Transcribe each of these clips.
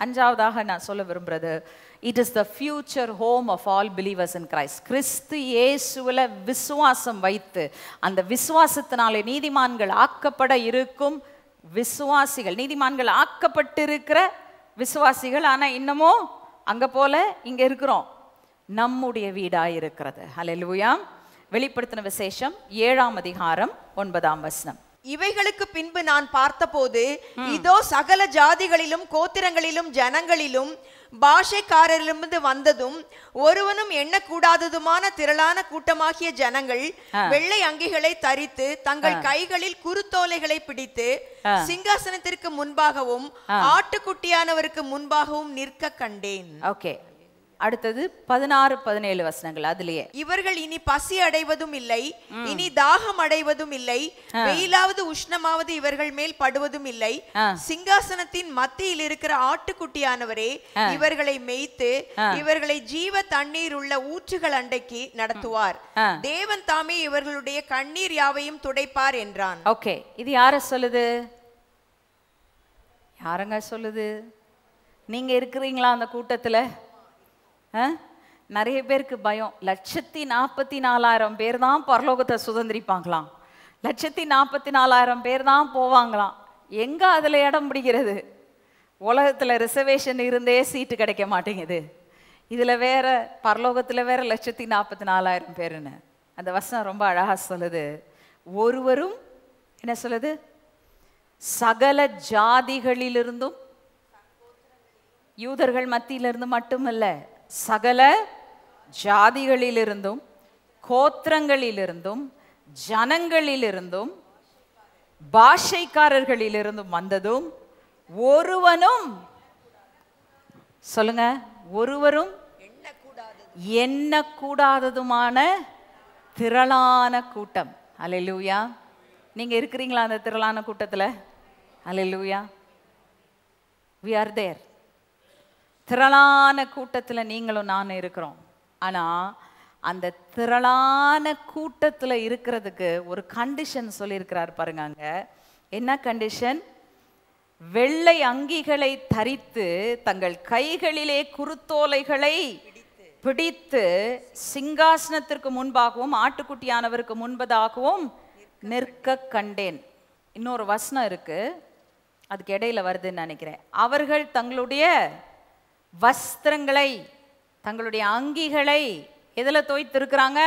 அஞ்சாவதாக நான் சொல்ல விரும்புறது it is the future home of all believers in Christ கிறிஸ்து இயேசுவில் விசுவாசம் வைத்து அந்த விசுவாசத்தினாலே நீதிமான்கள் ஆக்கப்பட இருக்கும் விசுவாசிகள் நீதிமான்கள் ஆக்கப்பட்டிருக்கிற விசுவாசிகள் ஆனா இன்னமும் அங்க போல இங்க இருக்கிறோம் நம்முடைய வீடாய் இருக்கிறது ஹalleluya வெளிப்படுத்தின விசேஷம் ஏழாம் அதிகாரம் ஒன்பதாம் வசனம் இவைகளுக்கு பின்பு நான் பார்த்தபோது இதோ சகல ஜாதிகளிலும் கோத்திரங்களிலும் ஜனங்களிலும் பாஷைக்காரரிலிருந்து வந்ததும் ஒருவனும் எண்ணக்கூடாததுமான திரளான கூட்டமாகிய ஜனங்கள் வெள்ளை அங்கிகளை தரித்து தங்கள் கைகளில் குருத்தோலைகளை பிடித்து சிங்காசனத்திற்கு முன்பாகவும் ஆட்டுக்குட்டியானவருக்கு முன்பாகவும் நிற்க கண்டேன் ஓகே அடுத்தது பதினாறு பதினேழு வசனங்கள் அதுலயே இவர்கள் இனி பசி அடைவதும் இல்லை இனி தாகம் அடைவதும் இல்லை வெயிலாவது உஷ்ணமாவது இவர்கள் மேல் படுவதும் இல்லை சிங்காசனத்தின் மத்தியில் இருக்கிற ஆட்டுக்குட்டியானவரே இவர்களை மேய்த்து இவர்களை ஜீவ தண்ணீர் உள்ள ஊற்றுகள் அண்டைக்கு நடத்துவார் தேவன் தாமே இவர்களுடைய கண்ணீர் யாவையும் துடைப்பார் என்றான் ஓகே இது யார சொல்லுது யாருங்க சொல்லுது நீங்க இருக்கிறீங்களா அந்த கூட்டத்துல ஆ? நிறைய பேருக்கு பயம் லட்சத்தி நாற்பத்தி நாலாயிரம் பேர் தான் பரலோகத்தை சுதந்திரிப்பாங்களாம் லட்சத்தி நாற்பத்தி நாலாயிரம் பேர் தான் போவாங்களாம் எங்க அதுல இடம் பிடிக்கிறது உலகத்துல ரிசர்வேஷன் இருந்தே சீட்டு கிடைக்க மாட்டேங்குது இதுல வேற பரலோகத்துல வேற லட்சத்தி நாற்பத்தி நாலாயிரம் பேருன்னு அந்த வசனம் ரொம்ப அழகா சொல்லுது ஒருவரும் என்ன சொல்லுது சகல ஜாதிகளிலிருந்தும் யூதர்கள் மத்தியிலிருந்து மட்டுமல்ல சகல ஜாதிகளிலிருந்தும் கோத்திரங்களிலிருந்தும் ஜனங்களிலிருந்தும் பாஷைக்காரர்களிலிருந்தும் வந்ததும் ஒருவனும் சொல்லுங்க ஒருவரும் எண்ணக்கூடாததுமான திரளான கூட்டம் அல்லேலூயா நீங்க இருக்கிறீங்களா அந்த திரளான கூட்டத்துல அல்லேலூயா we are there திரளான கூட்டத்துல நீங்களும் நானும் இருக்கிறோம் ஆனா அந்த திரளான கூட்டத்துல இருக்கிறதுக்கு ஒரு கண்டிஷன் சொல்லியிருக்கிறார் பாருங்க அங்க என்ன கண்டிஷன் வெள்ளை அங்கிகளை தரித்து தங்கள் கைகளிலே குருத்தோலைகளை பிடித்து சிங்காசனத்திற்கு முன்பாகவும் ஆட்டுக்குட்டியானவருக்கு முன்பதாகவும் நிற்க கண்டேன் இன்னொரு வசனம் இருக்கு அதுக்கு இடையில வருதுன்னு நினைக்கிறேன் அவர்கள் தங்களுடைய வஸ்திரங்களை தங்களுடைய அங்கிகளை எதுல தோய்த்து இருக்கிறாங்க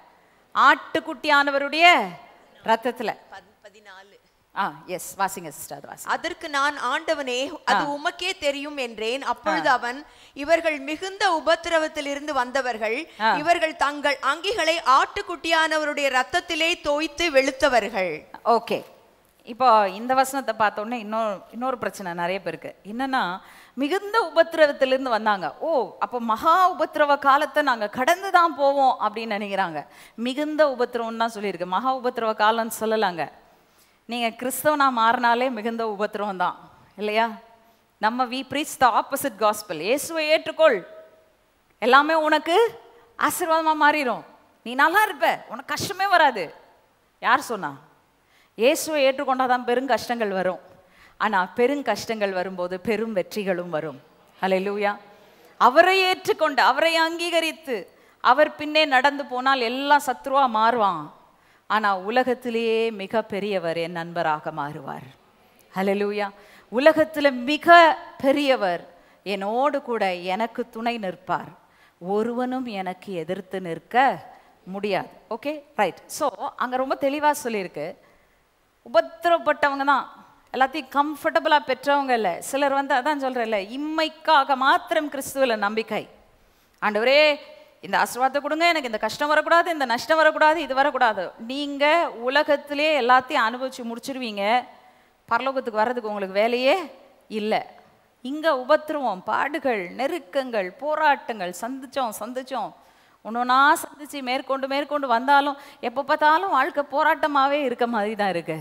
ஆட்டுக்குட்டியானவருடைய ரத்தத்துல பதினாலு ஆ எஸ் வாசிங்க சிஸ்டர் அது வாசி அதற்கு நான் ஆண்டவனே அது உமக்கே தெரியும் என்றேன் அப்பொழுது அவன் இவர்கள் மிகுந்த உபத்திரவத்திலிருந்து வந்தவர்கள் இவர்கள் தங்கள் அங்கிகளை ஆட்டுக்குட்டியானவருடைய ரத்தத்திலே தோய்த்து வெளுத்தவர்கள் ஓகே இப்போ இந்த வசனத்தை பார்த்தோன்னே இன்னொரு இன்னொரு பிரச்சனை நிறைய பேருக்கு என்னன்னா மிகுந்த உபத்திரவத்திலிருந்து வந்தாங்க ஓ அப்போ மகா உபத்திரவ காலத்தை நாங்கள் கடந்து தான் போவோம் அப்படின்னு நினைக்கிறாங்க மிகுந்த உபத்திரவம் தான் சொல்லியிருக்கு மகா உபத்திரவ காலம்னு சொல்லலாங்க நீங்கள் கிறிஸ்தவனா மாறினாலே மிகுந்த உபத்திரவம் தான் இல்லையா நம்ம we preach the opposite gospel இயேசுவை ஏற்றுக்கொள் எல்லாமே உனக்கு ஆசீர்வாதமா மாறிடும் நீ நல்லா இருப்ப உனக்கு கஷ்டமே வராது யார் சொன்னா இயேசுவை ஏற்றுக்கொண்டாதான் பெரும் கஷ்டங்கள் வரும் ஆனா பெரும் கஷ்டங்கள் வரும்போது பெரும் வெற்றிகளும் வரும் ஹalleluya அவரை ஏற்றுக்கொண்டு அவரை அங்கீகரித்து அவர் பின்னே நடந்து போனால் எல்லாம் சத்ருவா மாறுவான் ஆனா உலகத்திலேயே மிக பெரியவர் என் நண்பராக மாறுவார் ஹalleluya உலகத்துல மிக பெரியவர் என்னோடு கூட எனக்கு துணை நிற்பார் ஒருவனும் எனக்கு எதிர்த்து நிற்க முடியாது ஓகே ரைட் ஸோ அங்க ரொம்ப தெளிவா சொல்லியிருக்கு உபத்திரப்பட்டவங்க தான் எல்லாத்தையும் கம்ஃபர்டபுளாக பெற்றவங்க இல்லை சிலர் வந்து அதான் சொல்கிறேன்ல இம்மைக்காக மாத்திரம் கிறிஸ்துவில் நம்பிக்கை ஆண்டவரே இந்த ஆசீர்வாதத்தை கொடுங்க எனக்கு இந்த கஷ்டம் வரக்கூடாது இந்த நஷ்டம் வரக்கூடாது இது வரக்கூடாது நீங்கள் உலகத்திலே எல்லாத்தையும் அனுபவிச்சு முடிச்சிருவீங்க பரலோகத்துக்கு வர்றதுக்கு உங்களுக்கு வேலையே இல்லை இங்கே உபத்திரவம் பாடுகள் நெருக்கங்கள் போராட்டங்கள் சந்திச்சோம் சந்திச்சோம் ஒன்றொன்னா சந்திச்சு மேற்கொண்டு மேற்கொண்டு வந்தாலும் எப்போ பார்த்தாலும் வாழ்க்கை போராட்டமாகவே இருக்க மாதிரி தான் இருக்கு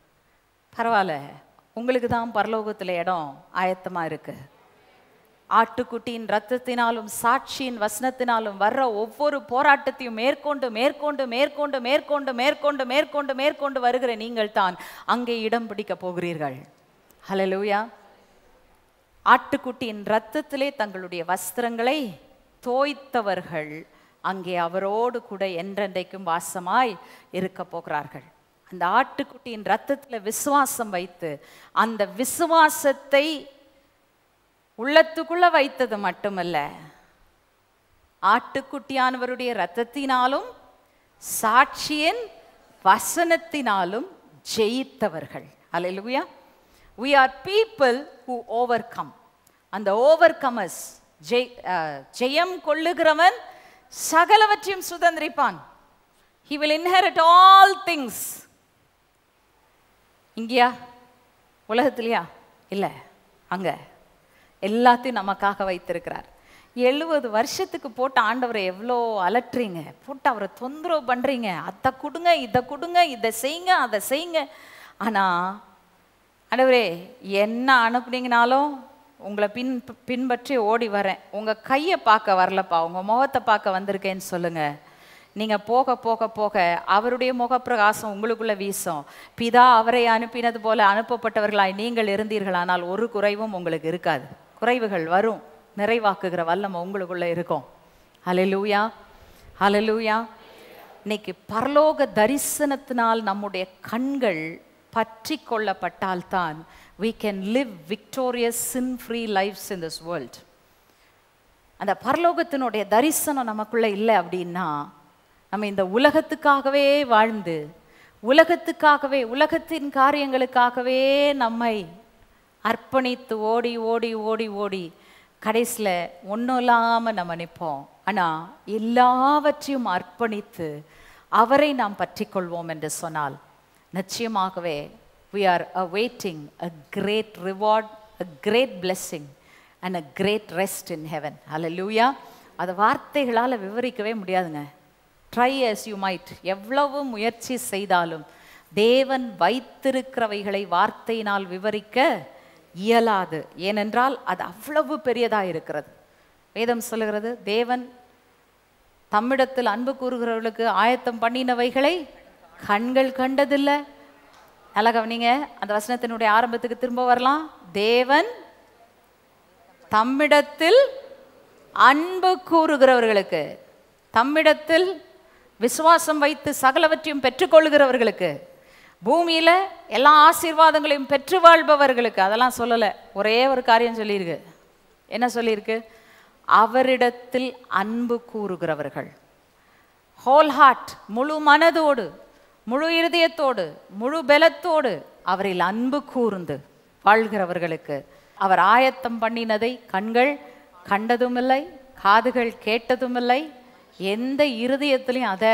பரவாயில்ல உங்களுக்கு தான் பரலோகத்தில் இடம் ஆயத்தமாக இருக்கு ஆட்டுக்குட்டியின் ரத்தத்தினாலும் சாட்சியின் வசனத்தினாலும் வர்ற ஒவ்வொரு போராட்டத்தையும் மேற்கொண்டு மேற்கொண்டு மேற்கொண்டு மேற்கொண்டு மேற்கொண்டு மேற்கொண்டு மேற்கொண்டு வருகிற நீங்கள் தான் அங்கே இடம் பிடிக்க போகிறீர்கள் ஹalleluya ஆட்டுக்குட்டியின் இரத்தத்திலே தங்களுடைய வஸ்திரங்களை தோய்த்தவர்கள் அங்கே அவரோடு கூட என்றென்றைக்கும் வாசமாய் இருக்க போகிறார்கள் அந்த ஆட்டுக்குட்டியின் இரத்தத்தில் விசுவாசம் வைத்து அந்த விசுவாசத்தை உள்ளத்துக்குள்ள வைத்தது மட்டுமல்ல ஆட்டுக்குட்டியானவருடைய இரத்தத்தினாலும் சாட்சியின் வசனத்தினாலும் ஜெயித்தவர்கள் அல்லேலூயா we are people who overcome அந்த ஓவர்கமர்ஸ் ஜெய் அஹ், ஜெயம் கொள்ளுகிறவன் சகலவற்றையும் சுதந்திரிப்பான் he will inherit all things இங்கேயா உலகத்திலையா இல்லை அங்க எல்லாத்தையும் நமக்காக வைத்திருக்கிறார் எழுபது வருஷத்துக்கு போட்டு ஆண்டவரை எவ்வளோ அலட்டுறீங்க போட்டு அவரை தொந்தரவு பண்ணுறீங்க அதை கொடுங்க இதை கொடுங்க இதை செய்யுங்க அதை செய்யுங்க ஆனால் ஆண்டவரே என்ன அனுப்புனீங்கனாலும் உங்களை பின் பின்பற்றி ஓடி வரேன் உங்கள் கையை பார்க்க வரலப்பா உங்கள் முகத்தை பார்க்க வந்திருக்கேன்னு சொல்லுங்கள் நீங்கள் போக போக போக அவருடைய முகப்பிரகாசம் உங்களுக்குள்ள வீசும் பிதா அவரை அனுப்பினது போல அனுப்பப்பட்டவர்களாய் நீங்கள் இருந்தீர்களானால் ஒரு குறைவும் உங்களுக்கு இருக்காது குறைவுகள் வரும் நிறைவாக்குகிற வல்லமை உங்களுக்குள்ள இருக்கும் ஹalleluya ஹalleluya இன்னைக்கு பரலோக தரிசனத்தினால் நம்முடைய கண்கள் பற்றி கொள்ளப்பட்டால்தான் we can live victorious sin free lives in this world அந்த பரலோகத்தினுடைய தரிசனம் நமக்குள்ள இல்லை அப்படின்னா நம்ம இந்த உலகத்துக்காகவே வாழ்ந்து உலகத்துக்காகவே உலகத்தின் காரியங்களுக்காகவே நம்மை அர்ப்பணித்து ஓடி ஓடி ஓடி ஓடி கடைசியில் ஒன்றும் இல்லாமல் நம்ம நிற்போம் ஆனால் எல்லாவற்றையும் அர்ப்பணித்து அவரை நாம் பற்றிக்கொள்வோம் என்று சொன்னால் நிச்சயமாகவே we are awaiting a great reward a great blessing and a great rest in heaven hallelujah அதை வார்த்தைகளால் விவரிக்கவே முடியாதுங்க ட்ரை as you might எவ்வளவு முயற்சி செய்தாலும் தேவன் வைத்திருக்கிறவைகளை வார்த்தையினால் விவரிக்க இயலாது ஏனென்றால் அது அவ்வளவு பெரியதாக இருக்கிறது வேதம் சொல்லுகிறது தேவன் தம்மிடத்தில் அன்பு கூறுகிறவர்களுக்கு ஆயத்தம் பண்ணினவைகளை கண்கள் கண்டதில்லை நல்லா கவனிங்க அந்த வசனத்தினுடைய ஆரம்பத்துக்கு திரும்ப வரலாம் தேவன் தம்மிடத்தில் அன்பு கூறுகிறவர்களுக்கு தம்மிடத்தில் விசுவாசம் வைத்து சகலவற்றையும் பெற்றுக்கொள்கிறவர்களுக்கு பூமியில எல்லா ஆசீர்வாதங்களையும் பெற்று வாழ்பவர்களுக்கு அதெல்லாம் சொல்லலை ஒரே ஒரு காரியம் சொல்லியிருக்கு என்ன சொல்லியிருக்கு அவரிடத்தில் அன்பு கூறுகிறவர்கள் ஹோல் ஹார்ட் முழு மனதோடு முழு இருதயத்தோடு முழு பலத்தோடு அவரில் அன்பு கூர்ந்து வாழ்கிறவர்களுக்கு அவர் ஆயத்தம் பண்ணினதை கண்கள் கண்டதுமில்லை காதுகள் கேட்டதுமில்லை எந்த இருதயத்திலையும் அதை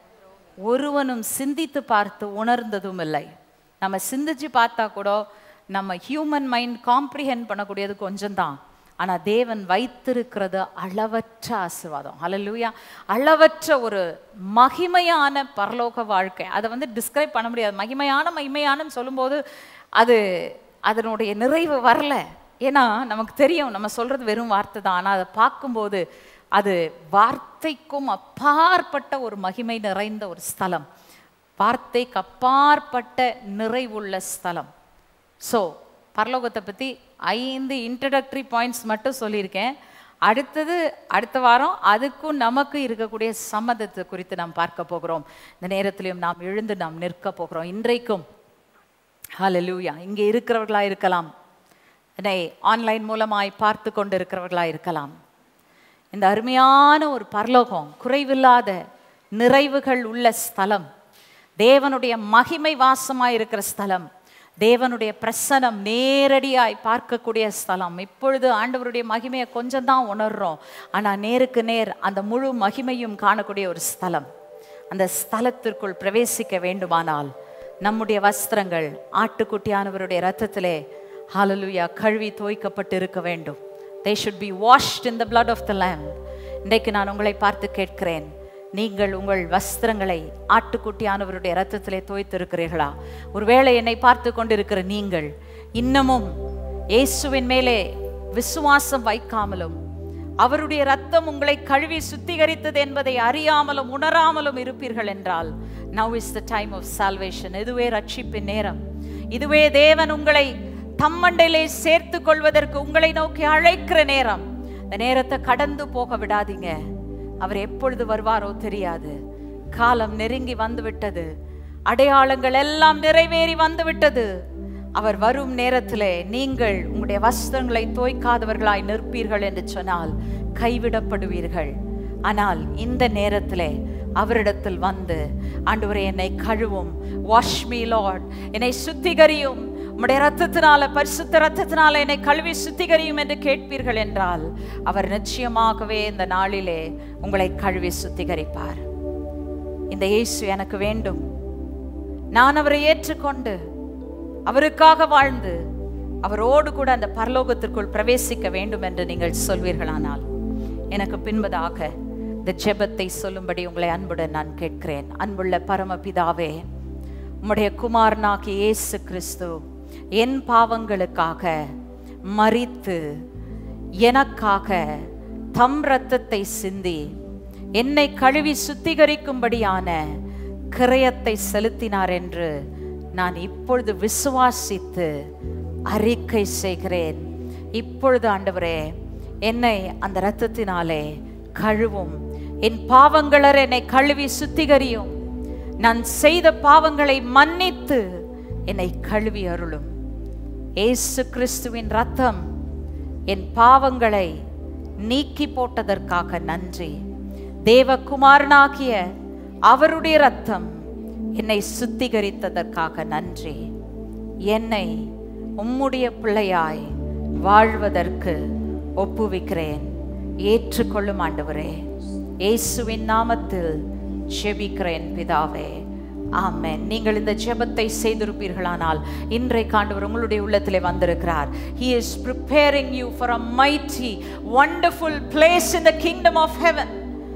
ஒருவனும் சிந்தித்து பார்த்து உணர்ந்ததும் இல்லை நம்ம சிந்திச்சு பார்த்தா கூட நம்ம ஹியூமன் மைண்ட் காம்ப்ரிஹெண்ட் பண்ணக்கூடியது கொஞ்சம்தான் ஆனால் தேவன் வைத்திருக்கிறது அளவற்ற ஆசீர்வாதம் ஹalleluya அளவற்ற ஒரு மகிமையான பரலோக வாழ்க்கை அதை வந்து டிஸ்கிரைப் பண்ண முடியாது மகிமையான மகிமையானன்னு சொல்லும்போது அது அதனுடைய நிறைவு வரல ஏன்னா நமக்கு தெரியும் நம்ம சொல்றது வெறும் வார்த்தை தான் ஆனால் அதை பார்க்கும்போது அது வார்த்தைக்கும் அப்பாற்பட்ட ஒரு மகிமை நிறைந்த ஒரு ஸ்தலம் வார்த்தைக்கு அப்பாற்பட்ட நிறைவுள்ள ஸ்தலம் ஸோ பரலோகத்தை பற்றி ஐந்து இன்ட்ரடக்டரி பாயிண்ட்ஸ் மட்டும் சொல்லியிருக்கேன் அடுத்தது அடுத்த வாரம் அதுக்கும் நமக்கு இருக்கக்கூடிய சம்மதத்தை குறித்து நாம் பார்க்க போகிறோம் இந்த நேரத்திலையும் நாம் எழுந்து நாம் நிற்க போகிறோம் இன்றைக்கும் ஹalleluya இங்கே இருக்கிறவர்களா இருக்கலாம் என்னை ஆன்லைன் மூலமாய் பார்த்து கொண்டு இருக்கிறவர்களா இருக்கலாம் இந்த அருமையான ஒரு பரலோகம் குறைவில்லாத நிறைவுகள் உள்ள ஸ்தலம் தேவனுடைய மகிமை வாசமாய் இருக்கிற ஸ்தலம் தேவனுடைய பிரசனம் நேரடியாய் பார்க்கக்கூடிய ஸ்தலம் இப்பொழுது ஆண்டவருடைய மகிமையை கொஞ்சம் தான் உணர்றோம் ஆனால் நேருக்கு நேர் அந்த முழு மகிமையும் காணக்கூடிய ஒரு ஸ்தலம் அந்த ஸ்தலத்திற்குள் பிரவேசிக்க வேண்டுமானால் நம்முடைய வஸ்திரங்கள் ஆட்டுக்குட்டியானவருடைய ரத்தத்திலே ஹalleluya கழுவி தோய்க்கப்பட்டு இருக்க வேண்டும் they should be washed in the blood of the lamb இன்றைக்கு நான் உங்களை பார்த்து கேட்கிறேன் நீங்கள் உங்கள் வஸ்திரங்களை ஆட்டுக்குட்டியானவருடைய ரத்தத்திலே தோய்த்திருக்கிறீர்களா ஒருவேளை என்னை பார்த்து கொண்டிருக்கிற நீங்கள் இன்னமும் இயேசுவின் மேலே விசுவாசம் வைக்காமலும் அவருடைய ரத்தம் உங்களை கழுவி சுத்திகரித்தது என்பதை அறியாமலும் உணராமலும் இருப்பீர்கள் என்றால் now is the time of salvation இதுவே ரட்சிப்பின் நேரம் இதுவே தேவன் உங்களை தம்மண்டையிலே சேர்த்து கொள்வதற்கு உங்களை நோக்கி அழைக்கிற நேரம் இந்த நேரத்தை கடந்து போக விடாதீங்க அவர் எப்பொழுது வருவாரோ தெரியாது காலம் நெருங்கி வந்து விட்டது அடையாளங்கள் எல்லாம் நிறைவேறி வந்து விட்டது அவர் வரும் நேரத்திலே நீங்கள் உங்களுடைய வஸ்திரங்களை தோய்க்காதவர்களாய் நிற்பீர்கள் என்று சொன்னால் கைவிடப்படுவீர்கள் ஆனால் இந்த நேரத்திலே அவரிடத்தில் வந்து ஆண்டவரே என்னை கழுவும் வாஷ் மீ லார்ட் என்னை சுத்திகரியும் உம்முடைய ரத்தத்தினால பரிசுத்த ரத்தத்தினால என்னை கழுவி சுத்திகரியும் என்று கேட்பீர்கள் என்றால் அவர் நிச்சயமாகவே இந்த நாளிலே உங்களை கழுவி சுத்திகரிப்பார் இந்த இயேசு எனக்கு வேண்டும் நான் அவரை ஏற்றுக்கொண்டு அவருக்காக வாழ்ந்து அவரோடு கூட அந்த பரலோகத்திற்குள் பிரவேசிக்க வேண்டும் என்று நீங்கள் சொல்வீர்களானால் எனக்கு பின்பதாக இந்த ஜெபத்தை சொல்லும்படி உங்களை அன்புடன் நான் கேட்கிறேன் அன்புள்ள பரமபிதாவே உம்முடைய குமாரனாகி இயேசு கிறிஸ்து என் பாவங்களுக்காக மரித்து எனக்காக தம் இரத்தத்தை சிந்தி என்னை கழுவி சுத்திகரிக்கும்படியான கிரயத்தை செலுத்தினார் என்று நான் இப்பொழுது விசுவாசித்து அறிக்கை செய்கிறேன் இப்பொழுது ஆண்டவரே என்னை அந்த இரத்தத்தினாலே கழுவும் என் பாவங்களர் என்னை கழுவி சுத்திகரியும் நான் செய்த பாவங்களை மன்னித்து என்னை கழுவி அருளும் ஏசு கிறிஸ்துவின் ரத்தம் என் பாவங்களை நீக்கி போட்டதற்காக நன்றி தேவகுமாரனாகிய அவருடைய ரத்தம் என்னை சுத்திகரித்ததற்காக நன்றி என்னை உம்முடைய பிள்ளையாய் வாழ்வதற்கு ஒப்புவிக்கிறேன் ஏற்றுக்கொள்ளும் ஆண்டவரே இயேசுவின் நாமத்தில் ஜெபிக்கிறேன் பிதாவே ஆமென் நீங்கள் இந்த ஜெபத்தை செய்திருப்பீர்களானால் இன்றைக்கு ஆண்டவர் உங்களுடைய உள்ளத்திலே வந்திருக்கிறார் he is preparing you for a mighty wonderful place in the kingdom of heaven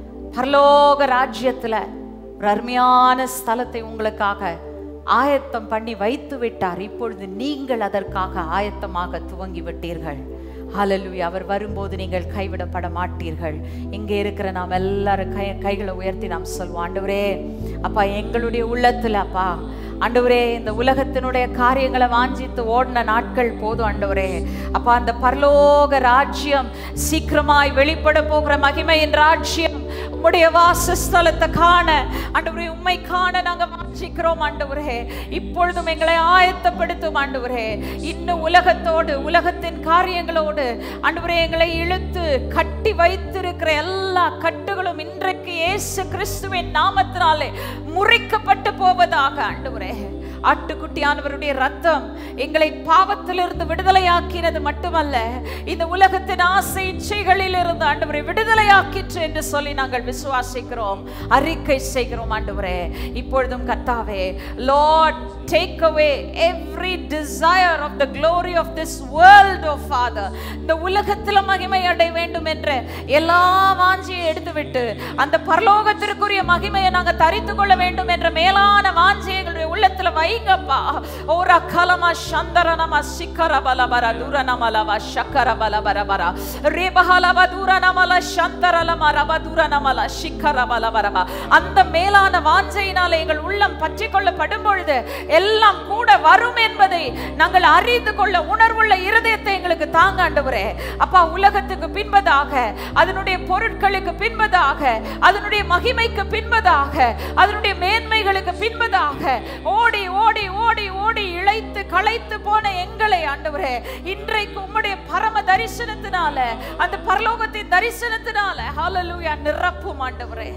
பரலோக ராஜ்யத்துல ஒரு அருமையான ஸ்தலத்தை உங்களுக்காக ஆயத்தம் பண்ணி வைத்து விட்டார் இப்பொழுது நீங்கள் அதற்காக ஆயத்தமாக துவங்கி விட்டீர்கள் ஹalleluya அவர் வரும்போது நீங்கள் கைவிடப்பட மாட்டீர்கள் இங்கே இருக்கிற நாம் எல்லாரும் கை கைகளை உயர்த்தி நாம் சொல்வோம் ஆண்டவரே அப்பா எங்களுடைய உள்ளத்துல அப்பா ஆண்டவரே இந்த உலகத்தினுடைய காரியங்களை வாஞ்சித்து ஓடின நாட்கள் போதும் ஆண்டவரே அப்பா அந்த பரலோக ராஜ்யம் சீக்கிரமாய் வெளிப்பட போகிற மகிமையின் ராஜ்யம் உம்முடைய வாசஸ்தலத்தை காண ஆண்டவரே உம்மை காண நாங்க வாஞ்சிக்கிறோம் ஆண்டவரே இப்பொழுதும் எங்களை ஆயத்தப்படுத்தும் ஆண்டவரே இன்னும் உலகத்தோடு உலகத்தின் காரியங்களோடு ஆண்டவரே எங்களை இழுத்து கட்டி வைத்திருக்கிற எல்லா கட்டுகளும் இன்றைக்கு இயேசு கிறிஸ்துவின் நாமத்தினாலே முறிக்கப்பட்டு போவதாக ஆண்டவரே ஆட்டுக்குட்டியானவருடைய ரத்தம் எங்களை பாவத்திலிருந்து விடுதலையாக்கினது மட்டுமல்ல இந்த உலகத்தின் ஆசை இச்சைகளில் இருந்து ஆண்டவரை விடுதலையாக்கிற்று என்று சொல்லி நாங்கள் விசுவாசிக்கிறோம் அறிக்கை செய்கிறோம் ஆண்டவரே இப்பொழுதும் கர்த்தாவே lord take away every desire of the glory of this world oh father இந்த உலகத்தில் மகிமை அடைய வேண்டும் என்ற எல்லா வாஞ்சியை எடுத்துவிட்டு அந்த பரலோகத்திற்குரிய மகிமையை நாங்க தரித்து கொள்ள வேண்டும் என்ற மேலான வாஞ்சியை எங்களுடைய உள்ளத்துல வைங்கப்பா ஓரா கலமா சந்தரனமா சிக்கர பலபர தூரனமலவ சக்கர பலபர பர ரேபஹலவ தூரனமல சந்தரலம ரப தூரனமல சிக்கர பலபரபா அந்த மேலான வாஞ்சையினால எங்கள் உள்ளம் பற்றி கொள்ளப்படும் பொழுது எல்லாம் கூட வரும் என்பதை நாங்கள் அறிந்து கொள்ள உணர்வுள்ள இருதயத்தை எங்களுக்கு தாங்க ஆண்டவரே அப்பா உலகத்துக்கு பின்பதாக அதனுடைய பொருட்களுக்கு பின்பதாக அதனுடைய மகிமைக்கு பின்பதாக அதனுடைய மேன்மைகளுக்கு பின்பதாக ஓடி ஓடி ஓடி ஓடி இழைத்து களைத்து போன எங்களை ஆண்டவரே இன்றைக்கு உம்முடைய பரம தரிசனத்தினால அந்த பரலோகத்தின் தரிசனத்தினால ஹalleluya நிரப்பும் ஆண்டவரே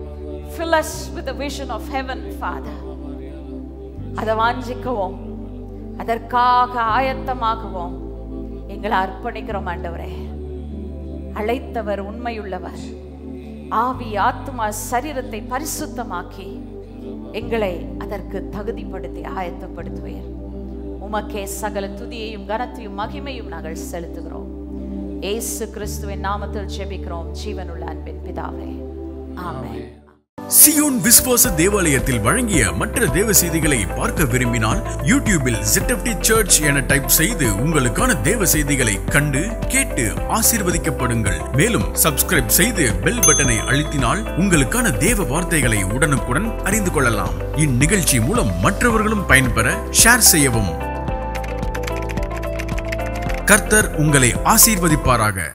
fill us with the vision of heaven father அதை வாஞ்சிக்கவும் அதற்காக ஆயத்தமாகவும் எங்களை அர்ப்பணிக்கிறோம் ஆண்டவரே அழைத்தவர் உண்மையுள்ளவர் ஆவி ஆத்மா சரீரத்தை பரிசுத்தமாக்கி எங்களை அதற்கு தகுதிப்படுத்தி ஆயத்தப்படுத்துவீர் உமக்கே சகல துதியையும் கனத்தையும் மகிமையும் நாங்கள் செலுத்துகிறோம் ஏசு கிறிஸ்துவின் நாமத்தில் ஜெபிக்கிறோம் ஜீவனுள்ள அன்பின் பிதாவே ஆமென் சியோன் விஸ்வாச தேவாலயத்தில் வழங்கிய மற்ற தேவ செய்திகளை பார்க்க விரும்பினால் யூடியூபில் ZFT சர்ச் என டைப் செய்து உங்களுக்கான தேவ செய்திகளை கண்டு கேட்டு ஆசீர்வதிக்கப்படுங்கள் மேலும் சப்ஸ்கிரைப் செய்து பெல் பட்டனை அழுத்தினால் உங்களுக்கான தேவ வார்த்தைகளை உடனுக்குடன் அறிந்து கொள்ளலாம் இந்நிகழ்ச்சி மூலம் மற்றவர்களும் பயன்பெற ஷேர் செய்யவும் கர்த்தர் உங்களை ஆசீர்வதிப்பாராக